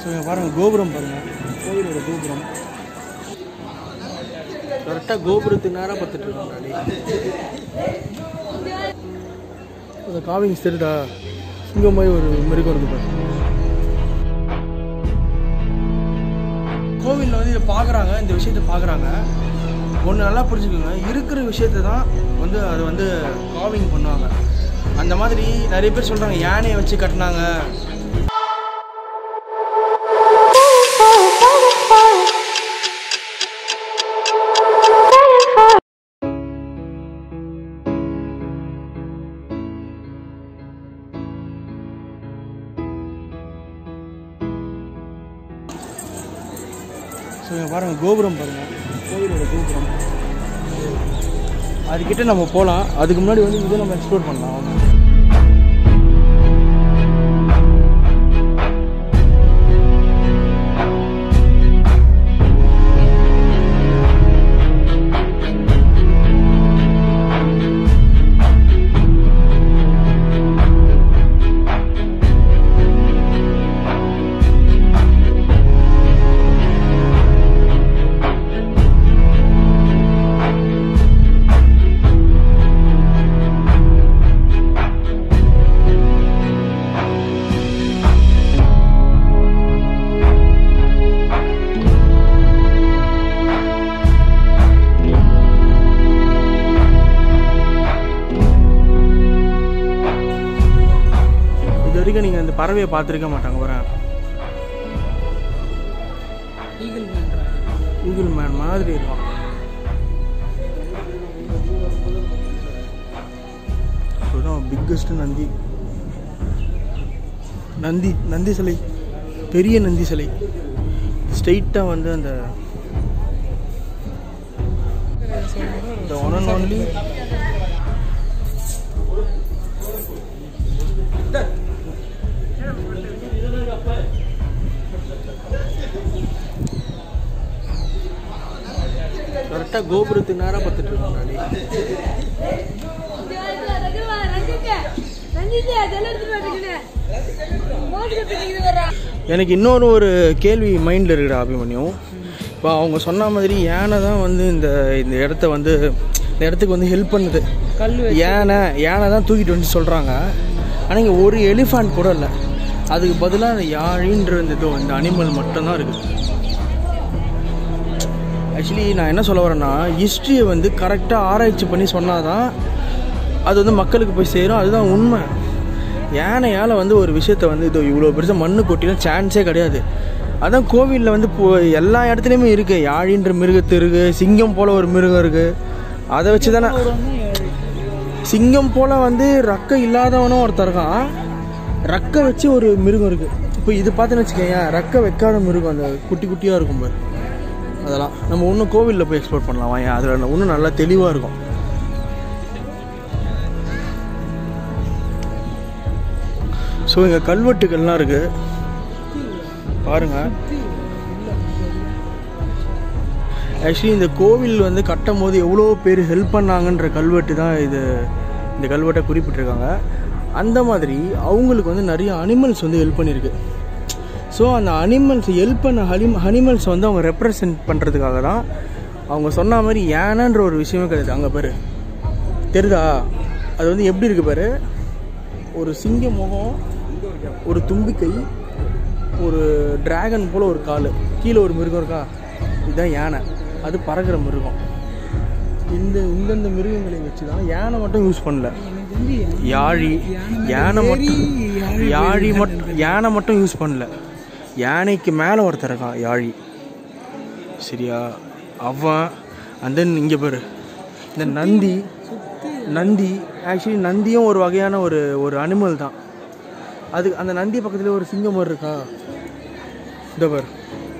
இங்க பாருங்க கோபுரம் பாருங்க கோவிலோட கோபுரம் கரெக்டாக கோபுரத்துக்கு நேராக பார்த்துட்டு இருக்கோம் அந்த காவிங் தெரியுதா சிங்கம் மாதிரி ஒரு மிருகம் இருக்கு பாரு கோவிலில் வந்து இதை பார்க்குறாங்க இந்த விஷயத்தை பார்க்குறாங்க ஒன்று நல்லா புரிஞ்சுக்கோங்க இருக்கிற விஷயத்தை தான் வந்து அது வந்து காவிங் பண்ணுவாங்க அந்த மாதிரி நிறைய பேர் சொல்கிறாங்க யானையை வச்சு கட்டினாங்க ஸோ இங்க பாருங்க கோபுரம் பாருங்க கோவிலோட கோபுரம் அதுக்கிட்ட நம்ம போகலாம் அதுக்கு முன்னாடி வந்து இதை நம்ம எக்ஸ்ப்ளோர் பண்ணலாம் வாங்க. இது வரைக்கும் நீங்கள் இந்த பறவையை பார்த்துருக்க மாட்டாங்க வரேன் ஈகிள் மேன் மாதிரி இருக்கும் இதுதான் பிக்கஸ்ட் நந்தி நந்தி நந்தி சிலை பெரிய நந்தி சிலை ஸ்ட்ரெயிட்டாக வந்து அந்த the one and only கரெக்டாக கோபுரத்துக்கு நேராக பார்த்துட்டு இருக்கோம் முன்னாடி எனக்கு இன்னொரு ஒரு கேள்வி மைண்டில் இருக்குடா அபிமன்யும் இப்போ அவங்க சொன்ன மாதிரி யானை தான் வந்து இந்த இந்த இடத்த வந்து இந்த இடத்துக்கு வந்து ஹெல்ப் பண்ணுது கல் யானை யானை தான் தூக்கிட்டு வந்து சொல்கிறாங்க ஆனால் இங்கே ஒரு எலிஃபண்ட் கூட இல்லை அதுக்கு பதிலாக அந்த யாழின்ற இந்த இது இந்த அனிமல் மட்டும்தான் இருக்குது ஆக்சுவலி நான் என்ன சொல்ல வரேன்னா ஹிஸ்ட்ரியை வந்து கரெக்டாக ஆராய்ச்சி பண்ணி சொன்னாதான் அது வந்து மக்களுக்கு போய் சேரும் அதுதான் உண்மை யானையால் வந்து ஒரு விஷயத்த வந்து இது இவ்வளோ பெருசாக மண்ணு கொட்டிலாம் சான்ஸே கிடையாது அதான் கோவிலில் வந்து இப்போ எல்லா இடத்துலையுமே இருக்குது யாழின்ற மிருகத்து இருக்குது சிங்கம் போல் ஒரு மிருகம் இருக்குது அதை வச்சு தானே சிங்கம் போல் வந்து ரக்கம் இல்லாதவனும் ஒருத்தன் இருக்கான் ரக்க வச்சு ஒரு மிருகம் இருக்குது இப்போ இது பார்த்தேன்னு வச்சுக்கோங்க ரக்க வைக்காத மிருகம் அந்த குட்டி குட்டியாக இருக்கும் பாரு அதெல்லாம் நம்ம இன்னும் கோவிலில் போய் எக்ஸ்ப்ளோர் பண்ணலாம் வாங்க அதில் இன்னும் நல்லா தெளிவாக இருக்கும் ஸோ இங்கே கல்வெட்டுகள்லாம் இருக்குது பாருங்கள் ஆக்சுவலி இந்த கோவில் வந்து கட்டும் போது எவ்வளோ பேர் ஹெல்ப் பண்ணாங்கன்ற கல்வெட்டு தான் இது இந்த கல்வெட்டை குறிப்பிட்டிருக்காங்க அந்த மாதிரி அவங்களுக்கு வந்து நிறைய அனிமல்ஸ் வந்து ஹெல்ப் பண்ணியிருக்கு ஸோ அந்த அனிமல்ஸ் ஹெல்ப் பண்ண ஹனிம் அனிமல்ஸ் வந்து அவங்க ரெப்ரசன்ட் பண்ணுறதுக்காக தான் அவங்க சொன்ன மாதிரி யானைன்ற ஒரு விஷயமே கிடையாது அங்கே பாரு தெரியுதா அது வந்து எப்படி இருக்கு பாரு ஒரு சிங்க முகம் ஒரு தும்பிக்கை ஒரு டிராகன் போல் ஒரு கால் கீழே ஒரு மிருகம் இருக்கா இதுதான் யானை அது பறக்கிற மிருகம் இந்த இந்தந்த மிருகங்களை வச்சு தான் யானை மட்டும் யூஸ் பண்ணல யாழி யானை மட்டும் யாழி மட்டும் யானை மட்டும் யூஸ் பண்ணல யானைக்கு மேலே ஒருத்தர் இருக்கான் யாழி சரியா அவன் and then இங்கே பாரு இந்த நந்தி நந்தி ஆக்சுவலி நந்தியும் ஒரு வகையான ஒரு ஒரு அனிமல் தான் அது அந்த நந்தி பக்கத்துல ஒரு சிங்கம் மாதிரி இருக்கா இந்த பாரு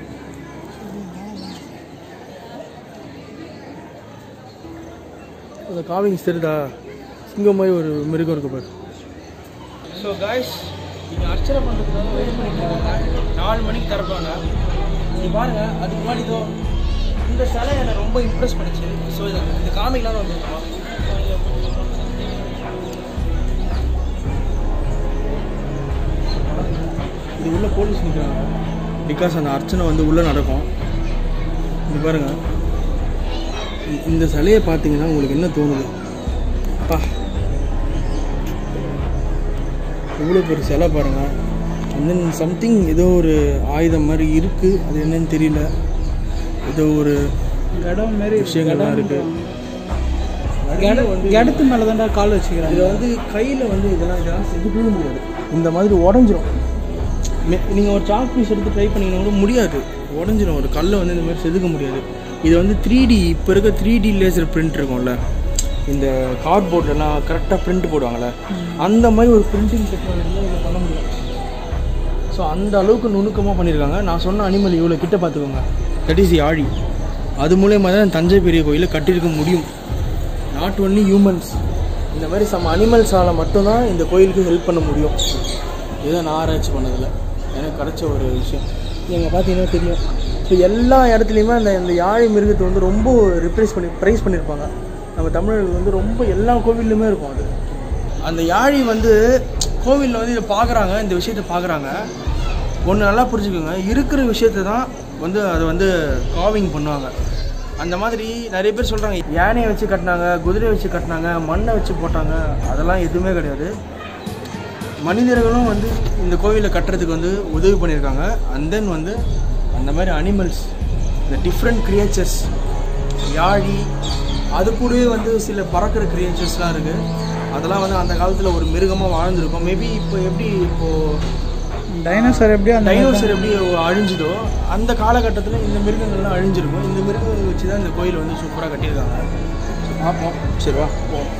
அந்த காவிங்ஸ் தெரியுதா சிங்கம் மாதிரி ஒரு மிருகம் இருக்கு பாரு ஸோ காய்ஸ் நீங்கள் அர்ச்சனை பண்ணுறதுக்காக வெயிட் பண்ணிட்டு இருக்காங்க நாலு மணிக்கு திறப்பாங்க நீங்கள் பாருங்க அதுக்கு முன்னாடி இதோ இந்த சிலை என்னை ரொம்ப இம்ப்ரெஸ் பண்ணுச்சு ஸோ இதை இந்த காமிக்கலாம் வந்துருக்கோம் இது உள்ள போலீஸ் நிற்கிறாங்க பிகாஸ் அந்த அர்ச்சனை வந்து உள்ளே நடக்கும் இது பாருங்க இ- இந்த சிலையை பார்த்தீங்கன்னா உங்களுக்கு என்ன தோணுது பா இவ்வளோ பெரிய சிலை பாருங்க அண்ட் தென் சம்திங் ஏதோ ஒரு ஆயுதம் மாதிரி இருக்குது அது என்னன்னு தெரியல ஏதோ ஒரு கடம் மாரி விஷயங்கள்லாம் இருக்கு இடத்து மேலே தான்டா கால் வச்சுக்கிறாங்க இதில் வந்து கையில் வந்து இதெல்லாம் இதெல்லாம் செதுக்கவே முடியாது இந்த மாதிரி உடஞ்சிரும் நீங்கள் ஒரு சாக் பீஸ் எடுத்து ட்ரை பண்ணீங்கன்னா கூட முடியாது உடஞ்சிரும் ஒரு கல்லை வந்து இந்த மாதிரி செதுக்க முடியாது இது வந்து த்ரீ டி இப்போ இருக்க த்ரீ டி லேசர் பிரிண்ட் இருக்கும்ல இந்த கார்ட்போர்ட்லாம் கரெக்டாக பிரிண்ட் போடுவாங்கள்ல அந்த மாதிரி ஒரு பிரிண்டிங் டெக்னாலஜியில் இதை பண்ண முடியும் ஸோ அந்த அளவுக்கு நுணுக்கமாக பண்ணியிருக்காங்க நான் சொன்ன அனிமல் இவ்வளோ கிட்ட பார்த்துக்கோங்க தட் இஸ் ஆழி அது மூலயமா தான் தஞ்சை பெரிய கோயிலை கட்டியிருக்க முடியும் நாட் ஒன்லி ஹியூமன்ஸ் இந்த மாதிரி சம் அனிமல்ஸால் மட்டும்தான் இந்த கோயிலுக்கு ஹெல்ப் பண்ண முடியும் இதை நான் ஆராய்ச்சி பண்ணதில்ல எனக்கு கிடைச்ச ஒரு விஷயம் நீங்கள் பார்த்தீங்கன்னா தெரியும் ஸோ எல்லா இடத்துலையுமே அந்த இந்த யாழை மிருகத்தை வந்து ரொம்ப ரிப்ரைஸ் பண்ணி ப்ரைஸ் பண்ணியிருப்பாங்க நம்ம தமிழர்கள் வந்து ரொம்ப எல்லா கோவில்லையுமே இருக்கும் அது அந்த யாழி வந்து கோவிலில் வந்து இதை பார்க்குறாங்க இந்த விஷயத்தை பார்க்குறாங்க ஒன்று நல்லா புரிஞ்சுக்கோங்க இருக்கிற விஷயத்தை தான் வந்து அதை வந்து காவிங் பண்ணுவாங்க அந்த மாதிரி நிறைய பேர் சொல்கிறாங்க யானையை வச்சு கட்டினாங்க குதிரையை வச்சு கட்டினாங்க மண்ணை வச்சு போட்டாங்க அதெல்லாம் எதுவுமே கிடையாது மனிதர்களும் வந்து இந்த கோவிலை கட்டுறதுக்கு வந்து உதவி பண்ணியிருக்காங்க அண்ட் தென் வந்து அந்த மாதிரி அனிமல்ஸ் இந்த டிஃப்ரெண்ட் கிரியேச்சர்ஸ் யாழி அது கூடவே வந்து சில பறக்கிற கிரியேச்சர்ஸ்லாம் இருக்குது அதெல்லாம் வந்து அந்த காலத்தில் ஒரு மிருகமாக வாழ்ந்திருக்கும் மேபி இப்போ எப்படி இப்போது டைனோசர் எப்படி அந்த டைனோசர் எப்படி அழிஞ்சுதோ அந்த காலகட்டத்தில் இந்த மிருகங்கள்லாம் அழிஞ்சிருக்கும் இந்த மிருகங்களை வச்சு தான் இந்த கோயில் வந்து சூப்பராக கட்டியிருக்காங்க பார்ப்போம் சரி வா போவோம்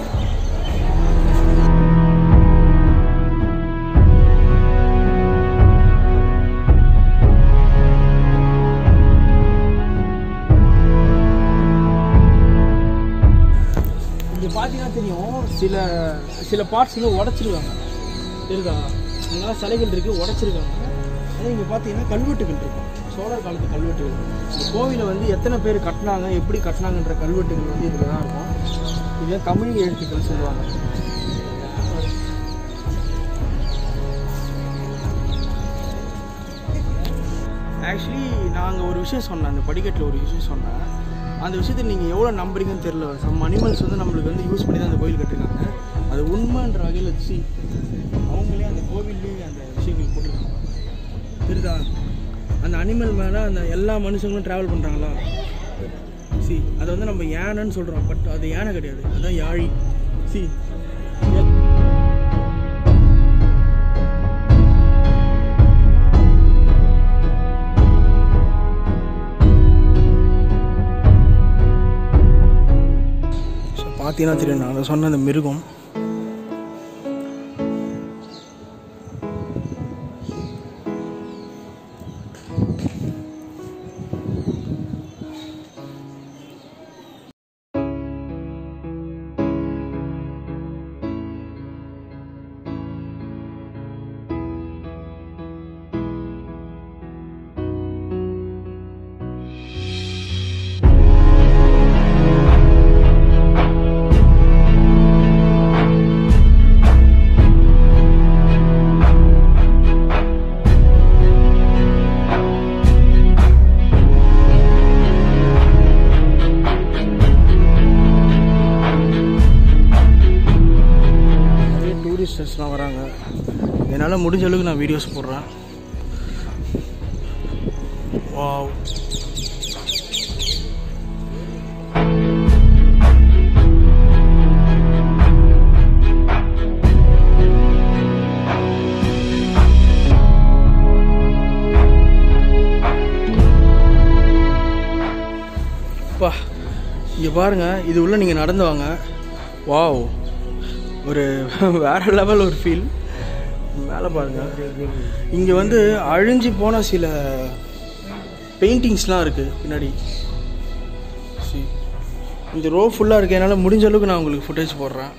இங்கே பார்த்தீங்கன்னா தெரியும் சில சில பார்ட்ஸ் வந்து உடச்சிருக்காங்க இருக்கா அங்கெல்லாம் சிலைகள் இருக்குது உடச்சிருக்காங்க அதே இங்கே பார்த்தீங்கன்னா கல்வெட்டுகள் இருக்கும் சோழர் காலத்து கல்வெட்டுகள் இந்த கோவிலை வந்து எத்தனை பேர் கட்டினாங்க எப்படி கட்டினாங்கன்ற கல்வெட்டுகள் வந்து இதில் தான் இருக்கும் இது தமிழ் எழுத்துக்கள் சொல்லுவாங்க ஆக்சுவலி நாங்கள் ஒரு விஷயம் சொன்னேன் அந்த படிக்கட்டில் ஒரு விஷயம் சொன்னேன் அந்த விஷயத்தை நீங்கள் எவ்வளோ நம்புறீங்கன்னு தெரியல சம் அனிமல்ஸ் வந்து நம்மளுக்கு வந்து யூஸ் பண்ணி தான் அந்த கோயில் கட்டிருக்காங்க அது உண்மைன்ற வகையில் வச்சு அவங்களே அந்த கோவில்லேயே அந்த விஷயங்கள் போட்டிருக்காங்க தெரியுதா அந்த அனிமல் மேலே அந்த எல்லா மனுஷங்களும் ட்ராவல் பண்ணுறாங்களா சி அதை வந்து நம்ம யானைன்னு சொல்கிறோம் பட் அது யானை கிடையாது அதுதான் யாழி சி ஸோ பார்த்தீங்கன்னா தெரியும் நான் சொன்ன அந்த மிருகம் நிறைய டூரிஸ்டர்ஸ்லாம் வராங்க என்னால் முடிஞ்ச அளவுக்கு நான் வீடியோஸ் போடுறேன் வாவ் பா இங்கே பாருங்கள் இது உள்ள நீங்கள் நடந்து வாங்க வாவ் ஒரு வேற லெவல் ஒரு ஃபீல் மேலே பாருங்க இங்கே வந்து அழிஞ்சு போன சில பெயிண்டிங்ஸ்லாம் இருக்குது பின்னாடி See. இந்த ரோ ஃபுல்லாக இருக்கு என்னால் முடிஞ்ச அளவுக்கு நான் உங்களுக்கு ஃபுட்டேஜ் போடுறேன்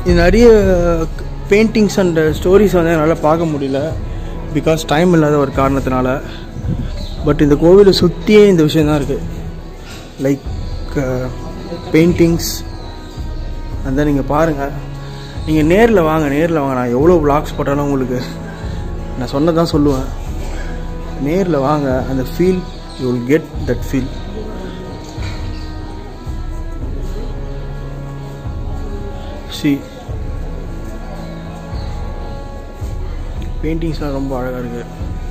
இது நிறைய பெயிண்டிங்ஸ் அண்ட் ஸ்டோரிஸ் வந்து என்னால் பார்க்க முடியல பிகாஸ் டைம் இல்லாத ஒரு காரணத்தினால பட் இந்த கோவிலை சுற்றியே இந்த விஷயம் தான் இருக்குது லைக் பெயிண்டிங்ஸ் அந்த நீங்கள் பாருங்கள் நீங்கள் நேரில் வாங்க நேரில் வாங்க நான் எவ்வளோ vlogs போட்டாலும் உங்களுக்கு நான் சொன்னதான் சொல்லுவேன் நேரில் வாங்க அந்த feel you will get that feel see பெயிண்டிங்ஸ்லாம் ரொம்ப அழகாக இருக்குது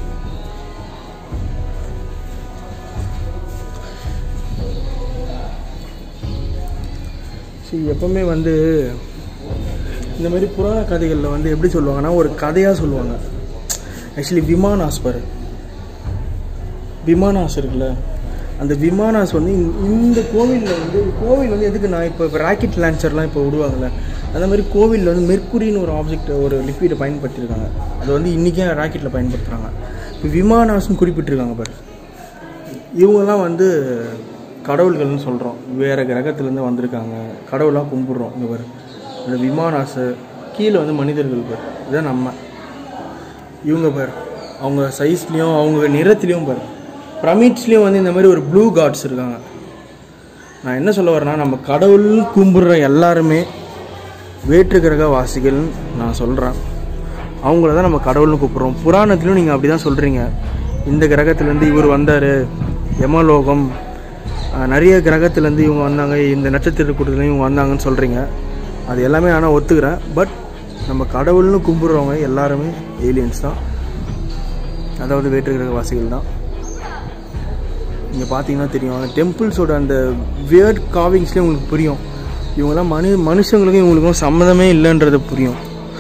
சி எப்பவுமே வந்து இந்த மாதிரி புராண கதைகளில் வந்து எப்படி சொல்லுவாங்கன்னா ஒரு கதையாக சொல்லுவாங்க ஆக்சுவலி விமானாஸ் பாரு விமானாஸ் இருக்குல்ல அந்த விமானாஸ் வந்து இந்த- இந்த கோவிலில் வந்து கோவில் வந்து எதுக்கு நான் இப்போ இப்போ ராக்கெட் லான்ச்சர்லாம் இப்போ விடுவாங்கல்ல அந்த மாதிரி கோவிலில் வந்து மெர்க்குரின்னு ஒரு ஆப்ஜெக்ட் ஒரு லிக்விடை பயன்படுத்தியிருக்காங்க அது வந்து இன்றைக்கே ராக்கெட்டில் பயன்படுத்துகிறாங்க இப்போ விமானாஸ்னு குறிப்பிட்டிருக்காங்க பாரு இவங்கெல்லாம் வந்து கடவுள்கள்னு சொல்கிறோம் வேறு கிரகத்துலேருந்து வந்திருக்காங்க கடவுளாக கும்பிட்றோம் இங்கே பாரு இந்த விமானாசு கீழே வந்து மனிதர்கள் பாரு இதுதான் நம்ம இவங்க பாரு அவங்க சைஸ்லேயும் அவங்க நிறத்துலேயும் பாரு பிரமிட்ஸ்லேயும் வந்து இந்த மாதிரி ஒரு ப்ளூ காட்ஸ் இருக்காங்க நான் என்ன சொல்ல வரேன்னா நம்ம கடவுள் கும்பிடுற எல்லாருமே வேற்று கிரக வாசிகள்னு நான் சொல்கிறேன் அவங்கள தான் நம்ம கடவுள்னு கூப்பிட்றோம் புராணத்திலும் நீங்கள் அப்படி தான் சொல்கிறீங்க இந்த கிரகத்துலேருந்து இவர் வந்தார் யமலோகம் அஹ், நிறைய கிரகத்துலேருந்து இவங்க வந்தாங்க இந்த நட்சத்திர கூட்டத்துலேயும் இவங்க வந்தாங்கன்னு சொல்கிறீங்க அது எல்லாமே ஆனால் ஒத்துக்கிறேன் பட் நம்ம கடவுள்னு கும்பிட்றவங்க எல்லாருமே ஏலியன்ஸ் தான் அதாவது வேற்று கிரக வாசிகள் தான் நீங்கள் பார்த்தீங்கன்னா தெரியும் அந்த டெம்பிள்ஸோட அந்த வியர்ட் காவிங்ஸ்லேயே உங்களுக்கு புரியும் இவங்கெல்லாம் மனு மனுஷங்களுக்கும் இவங்களுக்கும் சம்மந்தமே இல்லைன்றது புரியும்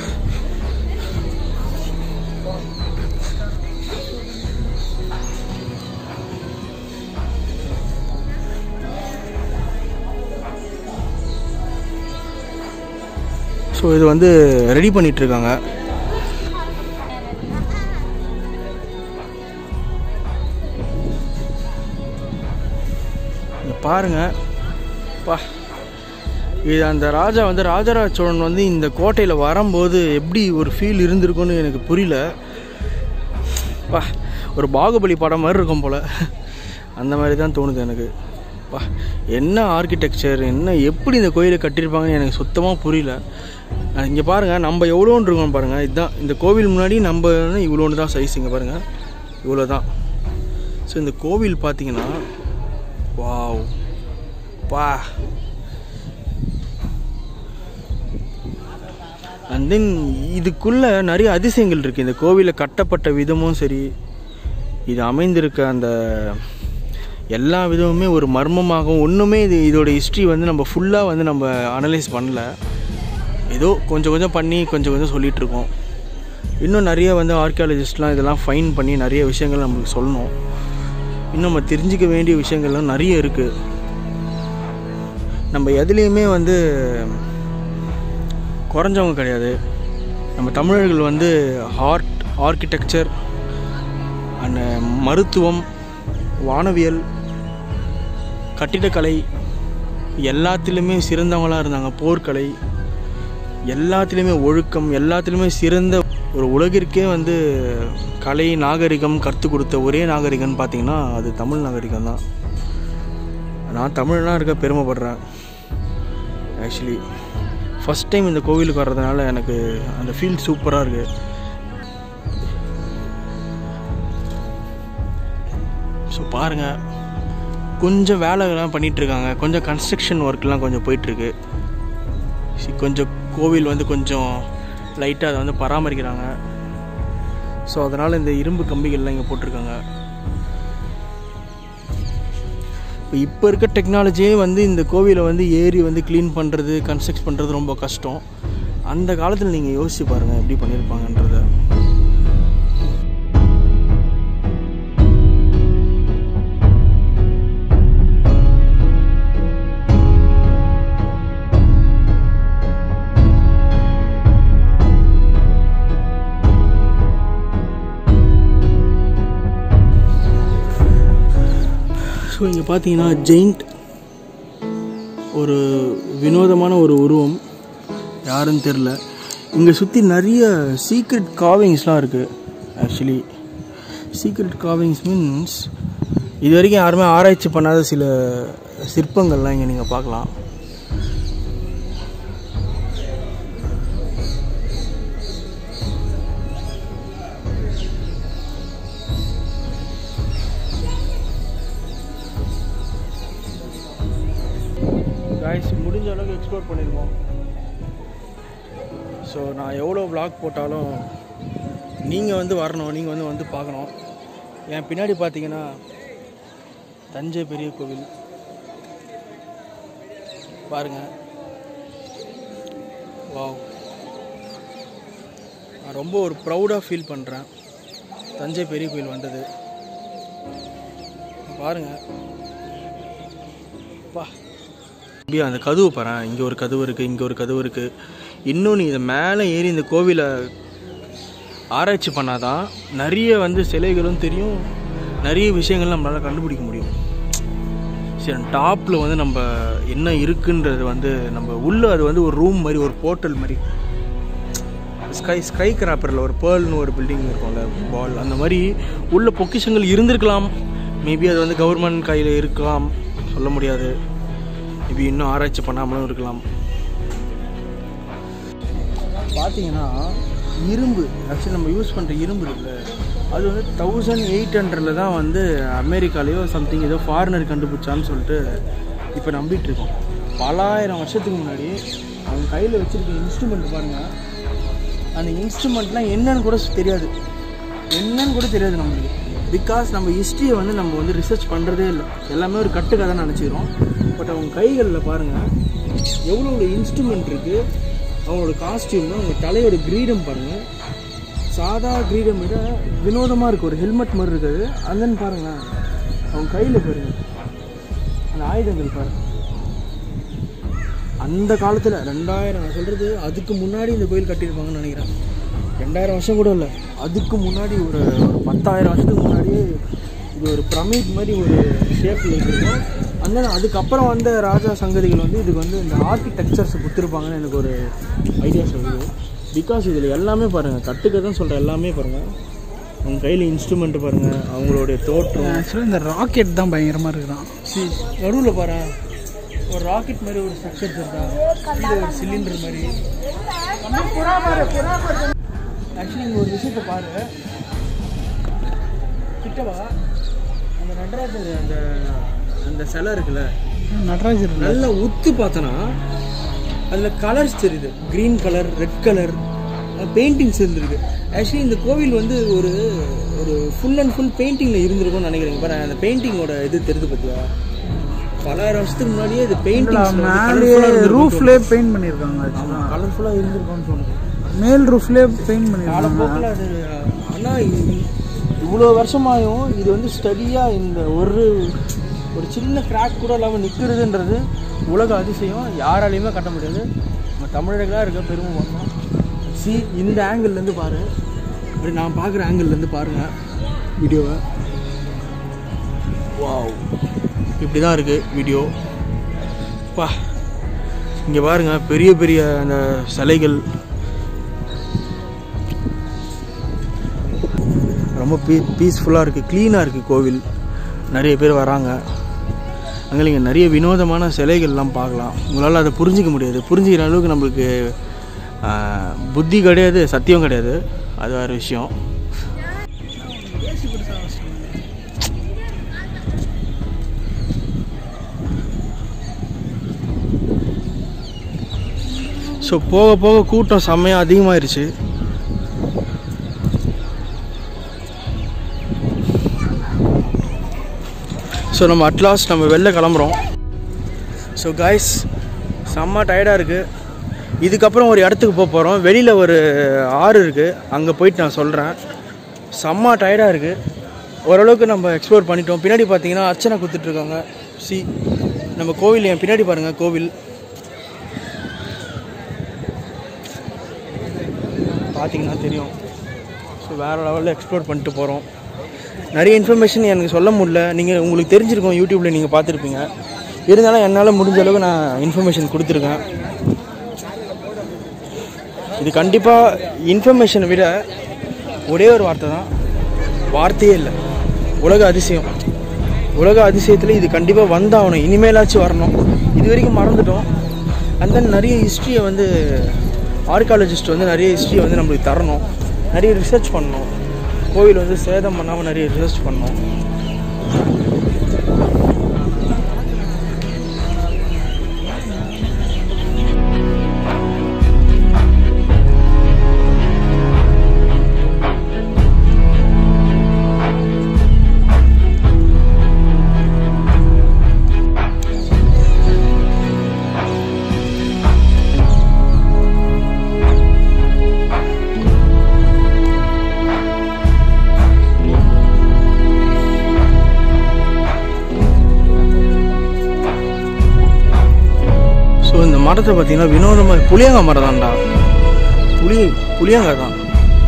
ஸோ இது வந்து ரெடி பண்ணிட்டு இருக்காங்க இங்க பாருங்க பா இது அந்த ராஜா வந்து ராஜராஜ சோழன் வந்து இந்த கோட்டையில் வரும்போது எப்படி ஒரு ஃபீல் இருந்திருக்கும்னு எனக்கு புரியல பா ஒரு பாகுபலி படம் மாதிரி இருக்கும் போல் அந்த மாதிரி தான் தோணுது எனக்கு பா என்ன ஆர்கிடெக்சர் என்ன எப்படி இந்த கோயிலை கட்டியிருப்பாங்கன்னு எனக்கு சுத்தமாக புரியல இங்கே பாருங்கள் நம்ம எவ்வளோன்னு இருக்கோம் பாருங்கள் இதுதான் இந்த கோவில் முன்னாடி நம்ம இவ்வளோன்னு தான் சைஸ் இங்கே பாருங்கள் இவ்வளோ தான் ஸோ இந்த கோவில் பார்த்தீங்கன்னா வாவ் பா அண்ட் தென் இதுக்குள்ளே நிறைய அதிசயங்கள் இருக்குது இந்த கோவிலில் கட்டப்பட்ட விதமும் சரி இது அமைந்திருக்க அந்த எல்லா விதமுமே ஒரு மர்மமாகவும் ஒன்றுமே இது இதோட ஹிஸ்ட்ரி வந்து நம்ம ஃபுல்லாக வந்து நம்ம அனலைஸ் பண்ணல ஏதோ கொஞ்சம் கொஞ்சம் பண்ணி கொஞ்சம் கொஞ்சம் சொல்லிகிட்டு இருக்கோம் இன்னும் நிறைய வந்து ஆர்கியாலஜிஸ்ட்லாம் இதெல்லாம் ஃபைன் பண்ணி நிறைய விஷயங்கள் நம்மளுக்கு சொல்லணும் இன்னும் நம்ம தெரிஞ்சிக்க வேண்டிய விஷயங்கள்லாம் நிறைய இருக்குது நம்ம எதுலேயுமே வந்து குறைஞ்சவங்க கிடையாது நம்ம தமிழர்கள் வந்து ஆர்ட் ஆர்கிடெக்சர் அண்ட் மருத்துவம் வானவியல் கட்டிடக்கலை எல்லாத்துலேயுமே சிறந்தவங்களாக இருந்தாங்க போர்க்கலை எல்லாத்துலேயுமே ஒழுக்கம் எல்லாத்துலேயுமே சிறந்த ஒரு உலகிற்கே வந்து கலை நாகரிகம் கற்றுக் கொடுத்த ஒரே நாகரிகம்னு பார்த்தீங்கன்னா அது தமிழ் நாகரிகம் தான் நான் தமிழ்லாம் இருக்க பெருமைப்படுறேன் ஆக்சுவலி ஃபஸ்ட் டைம் இந்த கோவிலுக்கு வர்றதுனால எனக்கு அந்த ஃபீல் சூப்பராக இருக்குது ஸோ பாருங்கள் கொஞ்சம் வேலைகள்லாம் பண்ணிகிட்ருக்காங்க கொஞ்சம் கன்ஸ்ட்ரக்ஷன் ஒர்க்லாம் கொஞ்சம் போயிட்டுருக்கு சி கொஞ்சம் கோவில் வந்து கொஞ்சம் லைட்டாக அதை வந்து பராமரிக்கிறாங்க ஸோ அதனால் இந்த இரும்பு கம்பிகள்லாம் இங்கே போட்டிருக்காங்க இப்போ இப்போ இருக்க டெக்னாலஜியே வந்து இந்த கோவிலை வந்து ஏரி வந்து க்ளீன் பண்ணுறது கன்ஸ்ட்ரக்ட் பண்ணுறது ரொம்ப கஷ்டம் அந்த காலத்தில் நீங்கள் யோசிச்சு பாருங்கள் எப்படி பண்ணியிருப்பாங்கன்றத ஸோ இங்கே பார்த்தீங்கன்னா ஜெயிண்ட் ஒரு வினோதமான ஒரு உருவம் யாருன்னு தெரில இங்கே சுற்றி நிறைய சீக்ரெட் காவிங்ஸ்லாம் இருக்குது ஆக்சுவலி சீக்ரெட் காவிங்ஸ் மீன்ஸ் இது வரைக்கும் யாருமே ஆராய்ச்சி பண்ணாத சில சிற்பங்கள்லாம் இங்கே நீங்கள் பார்க்கலாம் காய்ஸ் முடிஞ்ச அளவுக்கு எக்ஸ்ப்ளோர் பண்ணியிருக்கோம் ஸோ நான் எவ்வளோ vlog போட்டாலும் நீங்கள் வந்து வரணும் நீங்கள் வந்து வந்து பார்க்கணும் என் பின்னாடி பார்த்தீங்கன்னா தஞ்சை பெரிய கோவில் பாருங்கள் வாவ் நான் ரொம்ப ஒரு ப்ரௌடாக ஃபீல் பண்ணுறேன் தஞ்சை பெரிய கோவில் வந்தது பாருங்கள் பா அப்படியே அந்த கதவு பாரு இங்கே ஒரு கதவு இருக்குது இங்கே ஒரு கதவு இருக்குது இன்னும் நீ இதை மேலே ஏறி இந்த கோவிலை ஆராய்ச்சி பண்ணாதான் நிறைய வந்து சிலைகளும் தெரியும் நிறைய விஷயங்கள் நம்மளால் கண்டுபிடிக்க முடியும் சரி டாப்பில் வந்து நம்ம என்ன இருக்குன்றது வந்து நம்ம உள்ளே அது வந்து ஒரு ரூம் மாதிரி ஒரு போர்ட்டல் மாதிரி ஸ்கை ஸ்கை கிராப்பரில் ஒரு பேர்ல்னு ஒரு பில்டிங் இருக்கும்ல பால் அந்த மாதிரி உள்ள பொக்கிஷங்கள் இருந்திருக்கலாம் மேபி அது வந்து கவர்மெண்ட் கையில் இருக்கலாம் சொல்ல முடியாது மேபி இன்னும் ஆராய்ச்சி பண்ணாமலும் இருக்கலாம் பார்த்தீங்கன்னா இரும்பு ஆக்சுவலி நம்ம யூஸ் பண்ணுற இரும்பு இருக்குல்ல அது வந்து தௌசண்ட் எயிட் ஹண்ட்ரடில் தான் வந்து அமெரிக்காலேயோ சம்திங் ஏதோ ஃபாரினர் கண்டுபிடிச்சான்னு சொல்லிட்டு இப்போ நம்பிட்டு இருக்கோம் பலாயிரம் வருஷத்துக்கு முன்னாடி அவங்க கையில் வச்சுருக்க இன்ஸ்ட்ருமெண்ட் பாருங்கள் அந்த இன்ஸ்ட்ருமெண்ட்லாம் என்னன்னு கூட தெரியாது என்னன்னு கூட தெரியாது நம்மளுக்கு பிகாஸ் நம்ம ஹிஸ்ட்ரியை வந்து நம்ம வந்து ரிசர்ச் பண்ணுறதே இல்லை எல்லாமே ஒரு கட்டுக்கதை நினச்சிக்கிறோம் பட் அவங்க கைகளில் பாருங்கள் எவ்வளோ இன்ஸ்ட்ருமெண்ட் இருக்குது அவங்களோட காஸ்டியூம் அவங்க தலையோட கிரீடம் பாருங்கள் சாதா கிரீடம் விட வினோதமாக இருக்குது ஒரு ஹெல்மெட் மாதிரி இருக்குது அந்தன்னு பாருங்களேன் அவங்க கையில் பாருங்கள் அந்த ஆயுதங்கள் பாருங்க அந்த காலத்தில் ரெண்டாயிரம் நான் சொல்கிறது அதுக்கு முன்னாடி இந்த கோயில் கட்டியிருப்பாங்கன்னு நினைக்கிறேன் ரெண்டாயிரம் வருஷம் கூட இல்லை அதுக்கு முன்னாடி ஒரு ஒரு பத்தாயிரம் வருஷத்துக்கு முன்னாடியே இது ஒரு பிரமிட் மாதிரி ஒரு ஷேப்பில் இருக்கும் அந்த அதுக்கப்புறம் வந்த ராஜா சங்கதிகள் வந்து இதுக்கு வந்து இந்த ஆர்கிடெக்சர்ஸ் கொடுத்துருப்பாங்கன்னு எனக்கு ஒரு ஐடியா சொல்லுது பிகாஸ் இதில் எல்லாமே பாருங்கள் கட்டுக்க தான் சொல்கிறேன் எல்லாமே பாருங்கள் அவங்க கையில் இன்ஸ்ட்ருமெண்ட் பாருங்கள் அவங்களுடைய தோற்றம் ஆக்சுவலாக இந்த ராக்கெட் தான் பயங்கரமாக இருக்கிறான் சி நடுவில் பாரு ஒரு ராக்கெட் மாதிரி ஒரு ஸ்ட்ரக்சர் இருக்கா இது ஒரு சிலிண்டர் மாதிரி ஆக்சுவலி இங்கே ஒரு விஷயத்தை பாரு கிட்டவா அந்த நடராஜர் அந்த அந்த சிலை இருக்குல்ல நடராஜர் இல்ல. நல்லா உத்து பார்த்தனா அதில் கலர்ஸ் தெரியுது green colour red colour paintings இருந்திருக்கு ஆக்சுவலி இந்த கோவில் வந்து ஒரு ஒரு ஃபுல் அண்ட் ஃபுல் பெயிண்டிங்கில் இருந்திருக்கும்னு நினைக்கிறேங்க பாரு அந்த பெயிண்டிங்கோட இது தெரியுது பார்த்தியா பலாயிரம் வருஷத்துக்கு முன்னாடியே இது பெயிண்டிங் மேலேயே ரூஃப்லேயே பெயிண்ட் பண்ணியிருக்காங்க ஆக்சுவலாக கலர்ஃபுல்லாக இருந்திருக்கும்னு தோணுது மேல் ரூஃப்லேயே பெயிண்ட் பண்ணியிருக்காங்க காலப்போக்கில் அது ஆனால் இவ்வளோ வருஷமாயும் இது வந்து ஸ்டடியாக இந்த ஒரு ஒரு சின்ன கிராக் கூட இல்லாமல் நிற்கிறதுன்றது உலக அதிசயம் யாராலையுமே கட்ட முடியாது நம்ம தமிழர்களாக இருக்க பெருமை பண்ணோம் சி இந்த ஆங்கிள்லேருந்து பாரு அப்படி நான் பார்க்குற ஆங்கிள்லேருந்து பாருங்கள் வீடியோவை வாவ் இப்படி தான் இருக்குது வீடியோ பா இங்கே பாருங்கள் பெரிய பெரிய அந்த சிலைகள் ரொம்ப பீ பீஸ்ஃபுல்லாக இருக்குது க்ளீனாக இருக்குது கோவில் நிறைய பேர் வராங்க அங்கே நீங்கள் நிறைய வினோதமான சிலைகள்லாம் பார்க்கலாம் உங்களால் அதை புரிஞ்சிக்க முடியாது புரிஞ்சிக்கிற அளவுக்கு நம்மளுக்கு ஆஹ், புத்தி கிடையாது சத்தியம் கிடையாது அது வேறு விஷயம் ஸோ போக போக கூட்டம் செம்மையாக அதிகமாயிருச்சு ஸோ நம்ம அட்லாஸ்ட் நம்ம வெளில கிளம்புறோம் ஸோ காய்ஸ் செம்ம டயர்டாக இருக்குது இதுக்கப்புறம் ஒரு இடத்துக்கு போக போகிறோம் வெளியில் ஒரு ஆறு இருக்குது அங்கே போயிட்டு நான் சொல்கிறேன் செம்ம டயர்டாக இருக்குது ஓரளவுக்கு நம்ம எக்ஸ்ப்ளோர் பண்ணிட்டோம் பின்னாடி பார்த்தீங்கன்னா அர்ச்சனை கொடுத்துட்ருக்காங்க சி நம்ம கோவில் என் பின்னாடி பாருங்கள் கோவில் பார்த்தீங்கன்னா தெரியும் ஸோ வேறு லெவலில் எக்ஸ்ப்ளோர் பண்ணிட்டு போகிறோம் நிறைய இன்ஃபர்மேஷன் எனக்கு சொல்ல முடியல நீங்கள் உங்களுக்கு தெரிஞ்சிருக்கும் யூடியூப்பில் நீங்கள் பார்த்துருப்பீங்க இருந்தாலும் என்னால் முடிஞ்ச அளவுக்கு நான் இன்ஃபர்மேஷன் கொடுத்துருக்கேன் இது கண்டிப்பாக இன்ஃபர்மேஷனை விட ஒரே ஒரு வார்த்தை தான் வார்த்தையே இல்லை உலக அதிசயம் உலக அதிசயத்தில் இது கண்டிப்பாக வந்தாகணும் இனிமேலாச்சும் வரணும் இது வரைக்கும் மறந்துட்டோம் அண்ட் தென் நிறைய ஹிஸ்ட்ரியை வந்து ஆர்காலஜிஸ்ட் வந்து நிறைய ஹிஸ்ட்ரியை வந்து நம்மளுக்கு தரணும் நிறைய ரிசர்ச் பண்ணணும் கோவில் வந்து சேதம் பண்ணாமல் நிறைய ரிசர்ச் பண்ணணும் ஸோ இந்த மரத்தை பார்த்தீங்கன்னா வினோதமாக புளியங்காய் மரம் தான்டா புளி புளியங்காய் தான்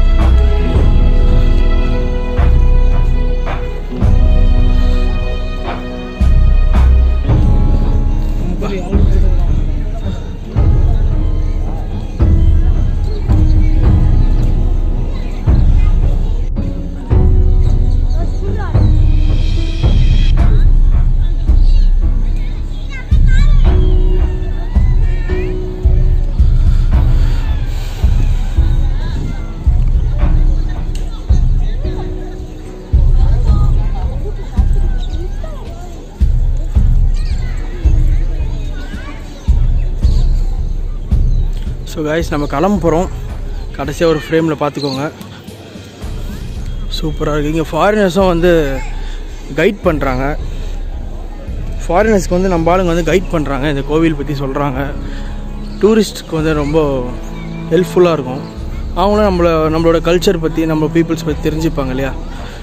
ஸோ கைஸ் நம்ம கிளம்ப போகிறோம் கடைசியாக ஒரு ஃப்ரேமில் பார்த்துக்கோங்க சூப்பராக இருக்குது இங்கே ஃபாரினர்ஸும் வந்து கைட் பண்ணுறாங்க ஃபாரினர்ஸ்க்கு வந்து நம்ம ஆளுங்க வந்து கைட் பண்ணுறாங்க இந்த கோவில் பற்றி சொல்கிறாங்க டூரிஸ்ட்க்கு வந்து ரொம்ப ஹெல்ப்ஃபுல்லாக இருக்கும் அவங்களும் நம்மள நம்மளோட கல்ச்சர் பற்றி நம்ம பீப்புள்ஸ் பற்றி தெரிஞ்சுப்பாங்க இல்லையா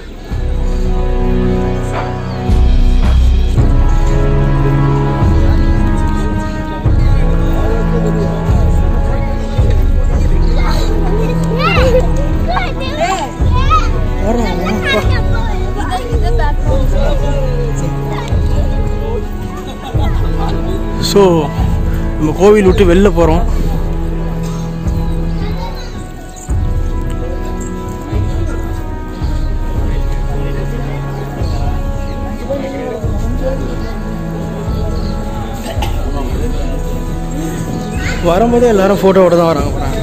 ஸோ நம்ம கோவில் விட்டு வெளில போகிறோம் வரும்போதே எல்லாரும் ஃபோட்டோவோட தான் வராங்க போகிறாங்க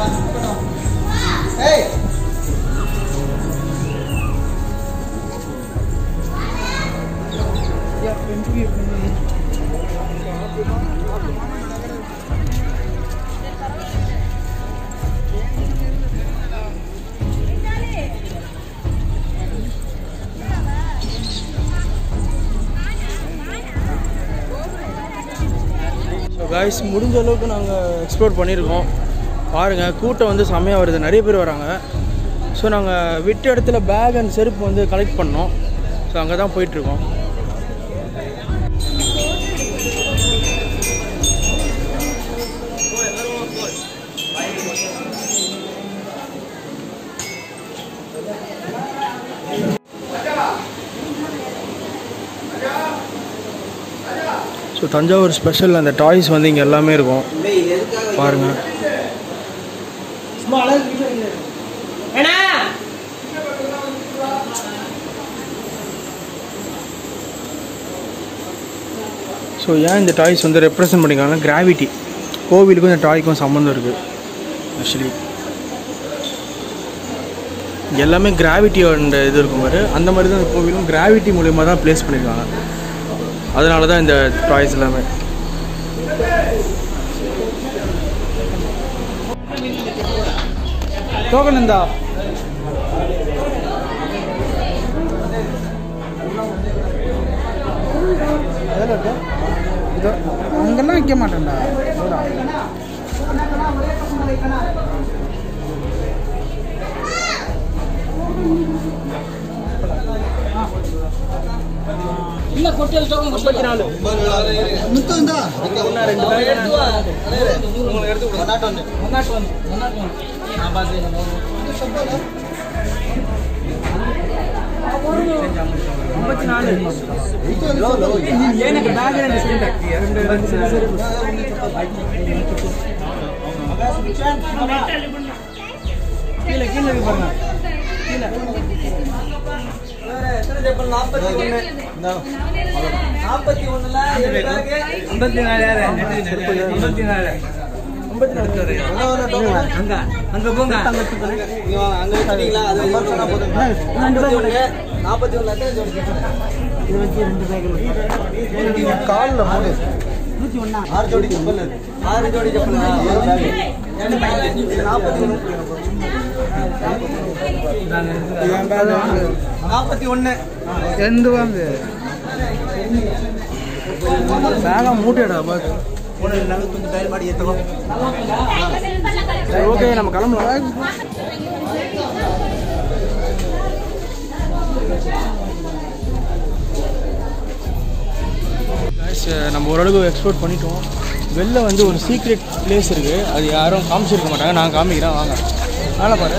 ஸோ காய்ஸ் முடிஞ்ச அளவுக்கு நாங்கள் எக்ஸ்ப்ளோர் பண்ணியிருக்கோம் பாருங்கள் கூட்டம் வந்து செம்மையாக வருது நிறைய பேர் வராங்க ஸோ நாங்கள் விட்ட இடத்துல பேக் அண்ட் செருப்பு வந்து கலெக்ட் பண்ணோம் ஸோ அங்கே தான் போயிட்டுருக்கோம் ஸோ தஞ்சாவூர் ஸ்பெஷல் அந்த டாய்ஸ் வந்து இங்கே எல்லாமே இருக்கும் பாருங்கள் ஸோ ஏன் இந்த டாய்ஸ் வந்து ரெப்ரசன்ட் பண்ணியிருக்காங்கன்னா கிராவிட்டி கோவிலுக்கும் இந்த டாய்க்கும் சம்மந்தம் இருக்குது ஆக்சுவலி எல்லாமே கிராவிட்டியோட இது இருக்கும் பாரு அந்த மாதிரி தான் இந்த கோவிலும் கிராவிட்டி மூலியமாக தான் ப்ளேஸ் பண்ணியிருக்காங்க அதனால தான் இந்த டாய்ஸ் எல்லாமே டோக்கன் இந்தா இதோ அங்கெல்லாம் வைக்க மாட்டேன்டா இதோடா. கீழே கீழே இருக்கு பாருங்க கீழே நாற்பத்தி ஒண்ணுல ஏழு பேருக்கு ஐம்பத்தி நாலாயிரம் ஐம்பத்தி நாலாயிரம் அங்க அங்க போங்க அங்க வச்சுட்டீங்களா அது சொன்னா போதும் நாற்பத்தி ஒண்ணு நாற்பத்தி ஒண்ணு எத்தனை ஜோடி காலில் மூணு ஆறு ஜோடி செப்பல் ஆறு ஜோடி செப்பல் நாற்பத்தி ஒண்ணு நாற்பத்தி ஒண்ணு எந்த வாங்க பேகா மூட்டையடா பாஸ் ஒன்று நாங்கள் கொஞ்சம் பேர் மாடி ஏற்றுவோம் சரி ஓகே நம்ம கிளம்பலாம் Guys, நம்ம ஓரளவுக்கு எக்ஸ்போர்ட் பண்ணிட்டோம் வெளில வந்து ஒரு சீக்ரெட் பிளேஸ் இருக்குது அது யாரும் காமிச்சிருக்க மாட்டாங்க நான் காமிக்கிறேன் வாங்க மேலே பாரு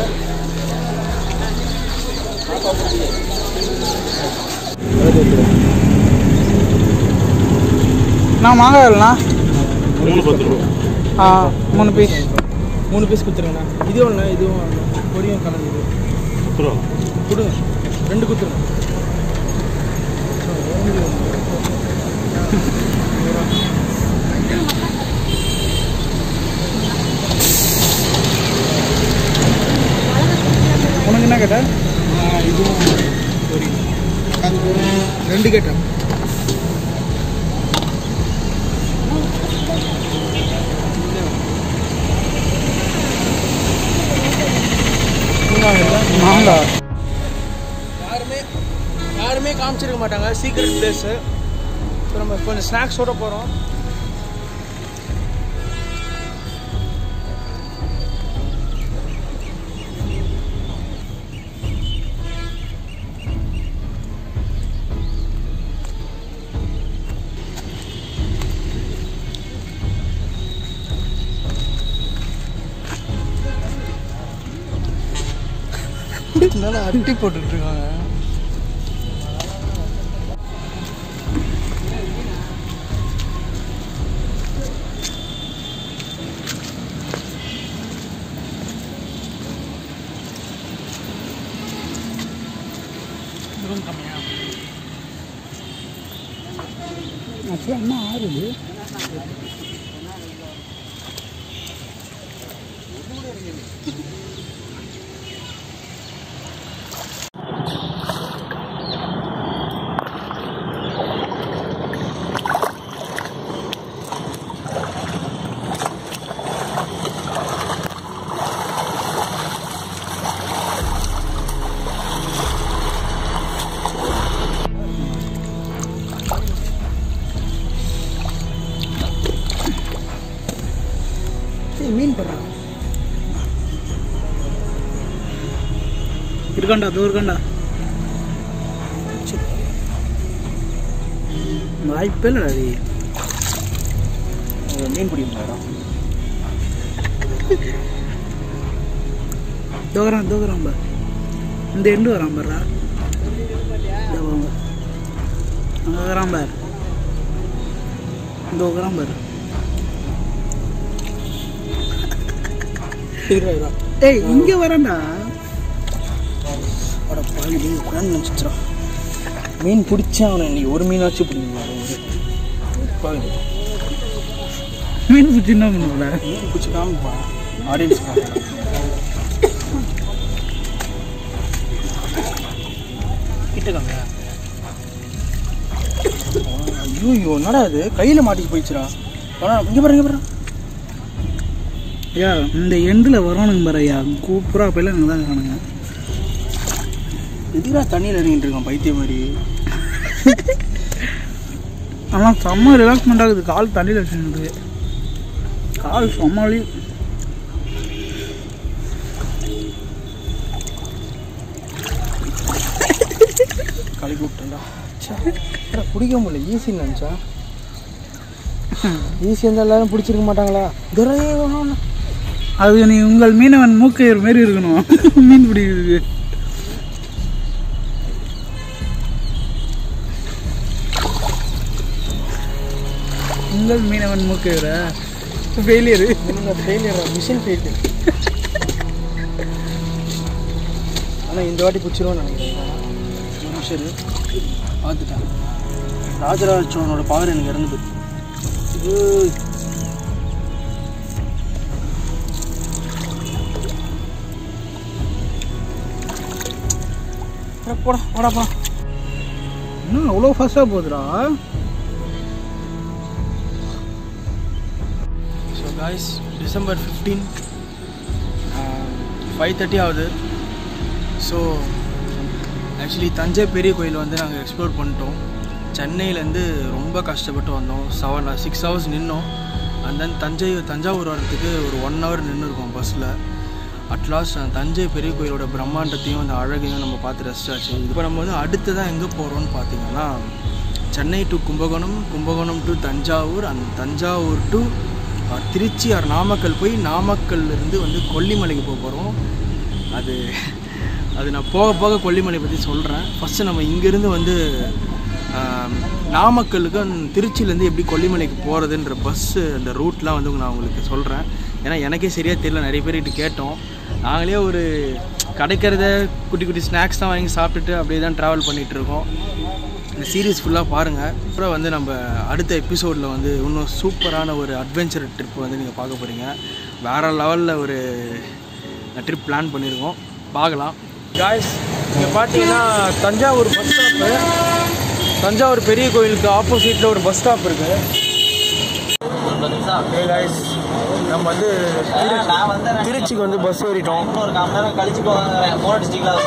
நான் மாங்காய் இல்லைண்ணா மூணு பத்து ரூபா ஆ மூணு பீஸ் மூணு பீஸ் கொடுத்துருங்கண்ணா இது ஒன்று இதுவும் ஒண்ணு. பொரியும் கலந்து இது பத்து ரூபா கொடுங்க ரெண்டு கொடுத்துருங்க உனக்கு என்ன கேட்ட இதுவும் பொரியும் ரெண்டு கேட்டேன் மாங்காய் யாருமே யாருமே காமிச்சிருக்க மாட்டாங்க சீக்ரெட் பிளேஸு ஸோ நம்ம கொஞ்சம் ஸ்நாக்ஸோட போகிறோம் நல்லா அட்டி போட்டுட்டு இருக்காங்க ஆக்சுவலாக என்ன ஆறுது மீன் பண்ணுறாங்க இருக்காண்டா தோ இருக்காண்டா வாய்ப்பே இல்லைடா அது மீன் பிடிக்கும் மேடம் தோகரான் தோகரான் பார் இந்த எண்டு வரான் பாருடா இதோ வாங்க அங்கே வரான் பார் இந்த வரான் பார் இருபது ஏய் இங்கே வரான்டா அட பாவி நீ உட்காந்து நினச்சிச்சா மீன் பிடிச்சா அவனை நீ ஒரு மீனாச்சும் பிடிக்கணும் பாவி மீன் பிடிச்சி என்ன பண்ணுவல மீன் பிடிச்சி காமிப்பா ஆடியன்ஸ் கிட்ட காங்க ஐயோ ஐயோ என்னடா இது கையில் மாட்டிச்சு போயிடுச்சுடா வேணா இங்கே பாருங்க இங்க பாருங்க ஐயா இந்த எண்டில் வரணுங்க பாரு ஐயா கூப்பராக போயில அங்கே தான் இருக்கானுங்க எதுக்குடா தண்ணியில் இறங்கிட்டு இருக்கான் பைத்தியம் மாதிரி ஆனால் செம்ம ரிலாக்ஸ்மெண்ட் ஆகுது கால் தண்ணியில் வச்சுருக்கு கால் செம்ம வலி கலக்கி விட்டேன்டா ச்சே, என்னடா பிடிக்க முடியல ஈஸின்னு நினச்சா ஈஸி இருந்தால் எல்லாரும் பிடிச்சிருக்க மாட்டாங்களா துரை வேணும் அது நீ உங்கள் மீனவன் மூக்கையர் மாரி இருக்கணும் மீன் பிடிக்கிறதுக்கு உங்கள் மீனவன் மூக்கையரா ஃபெயிலியர் ஃபெயிலியர் மிஷின் ஃபெயிலியர் ஆனால் இந்த வாட்டி பிடிச்சிருவோம்னு நினைக்கிறேன் ஒரு நிமிஷம் இரு. பார்த்துட்டேன் ராஜராஜ சோழனோட பவர் எனக்கு இறந்து போச்சு ஏய். அட போடா போடா போடா இன்னும் அவ்வளோ ஃபாஸ்ட்டாக போகுதுடா so guys December fifteen five thirty ஆகுது ஸோ ஆக்சுவலி தஞ்சை பெரிய கோயில் வந்து நாங்கள் எக்ஸ்ப்ளோர் பண்ணிட்டோம் சென்னையிலேருந்து ரொம்ப கஷ்டப்பட்டு வந்தோம் செவன் சிக்ஸ் ஹவர்ஸ் நின்னோம் அண்ட் தென் தஞ்சை தஞ்சாவூர் வர்றதுக்கு ஒரு ஒன் ஹவர் நின்று இருக்கோம் பஸ்ஸில் அட்லாஸ்ட் தஞ்சை பெரிய கோயிலோட பிரம்மாண்டத்தையும் அந்த அழகையும் நம்ம பார்த்து ரசிச்சாச்சு இப்போ நம்ம வந்து அடுத்ததான் எங்கே போகிறோம்னு பார்த்தீங்கன்னா Chennai to Kumbakonam Kumbakonam to Thanjavur and Thanjavur to Trichy or Namakkal போய் நாமக்கல்ல இருந்து வந்து கொல்லிமலைக்கு போக போகிறோம் அது அது நான் போக போக கொல்லிமலை பற்றி சொல்கிறேன் ஃபஸ்ட்டு நம்ம இங்கேருந்து வந்து ஆம், நாமக்கலுக்கு அந்த திருச்சியிலேருந்து எப்படி கொல்லிமலைக்கு போகிறதுன்ற பஸ்ஸு அந்த ரூட்லாம் வந்து நான் உங்களுக்கு சொல்கிறேன் ஏன்னா எனக்கே சரியாக தெரியல நிறைய பேர்கிட்ட கேட்டோம் நாங்களே ஒரு கிடைக்கிறத குட்டி குட்டி ஸ்நாக்ஸ் தான் வாங்கி சாப்பிட்டுட்டு அப்படியே தான் ட்ராவல் பண்ணிகிட்டு இருக்கோம் இந்த சீரீஸ் ஃபுல்லாக பாருங்கள் அப்புறம் வந்து நம்ம அடுத்த எபிசோடில் வந்து இன்னும் சூப்பரான ஒரு அட்வென்ச்சர் ட்ரிப் வந்து நீங்கள் பார்க்க போகிறீங்க வேறு லெவலில் ஒரு ட்ரிப் பிளான் பண்ணியிருக்கோம் பார்க்கலாம் காய்ஸ் இங்கே பார்த்தீங்கன்னா தஞ்சாவூர் பஸ் ஸ்டாப்பு தஞ்சாவூர் பெரிய கோயிலுக்கு ஆப்போசிட்டில் ஒரு பஸ் ஸ்டாப் இருக்குது காய்ஸ் நம்ம வந்து நான் வந்து திருச்சிக்கு வந்து பஸ் ஏறிட்டோம் ஒரு கால் மணி நேரம் கழிச்சு போகிறேன் போன டிஸ்ட்ரிக்டில்